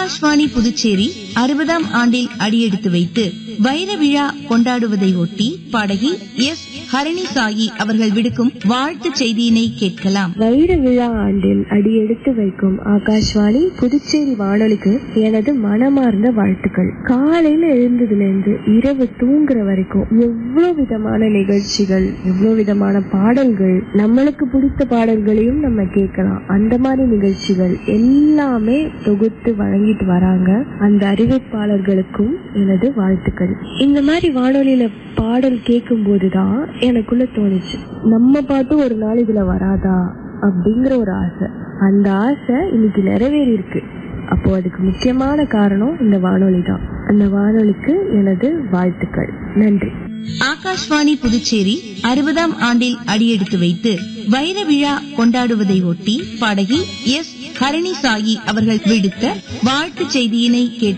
ஆகாஷ்வாணி புதுச்சேரி அறுபதாம் ஆண்டில் அடியெடுத்து வைத்து வைர விழா கொண்டாடுவதை ஒட்டி பாடகி எஸ் ஹரணி சாயி அவர்கள் விடுக்கும் வாழ்த்து செய்தியினை கேட்கலாம் வைர விழா ஆண்டில் அடியெடுத்து வைக்கும் ஆகாஷ்வாணி புதுச்சேரி வானொலிக்கு எனது மனமார்ந்த வாழ்த்துக்கள் காலையில எழுந்ததுல இருந்து இரவு தூங்குற வரைக்கும் எவ்வளவு விதமான நிகழ்ச்சிகள் எவ்வளவு விதமான பாடல்கள் நம்மளுக்கு பிடித்த பாடல்களையும் நம்ம கேட்கலாம் அந்த மாதிரி நிகழ்ச்சிகள் எல்லாமே தொகுத்து வழங்கிட்டு வராங்க அந்த அறிவிப்பாளர்களுக்கும் எனது வாழ்த்துக்கள் இந்த மாதிரி வானொலியில பாடல் கேட்கும் போதுதான் எனக்குள்ள தோணுச்சு நம்ம பாட்டு ஒரு நாள் இதுல வராதா அப்படிங்கிற ஒரு ஆசை அந்த ஆசை இன்னைக்கு நிறைவேறி இருக்கு அப்போ அதுக்கு முக்கியமான காரணம் இந்த வானொலி தான் அந்த வானொலிக்கு எனது வாழ்த்துக்கள் நன்றி ஆகாஷ்வாணி புதுச்சேரி அறுபதாம் ஆண்டில் அடியெடுத்து வைத்து வைர விழா கொண்டாடுவதை ஒட்டி பாடகி எஸ் ஹரணி சாயி அவர்கள் விடுத்த வாழ்த்து செய்தியினை கேட்டு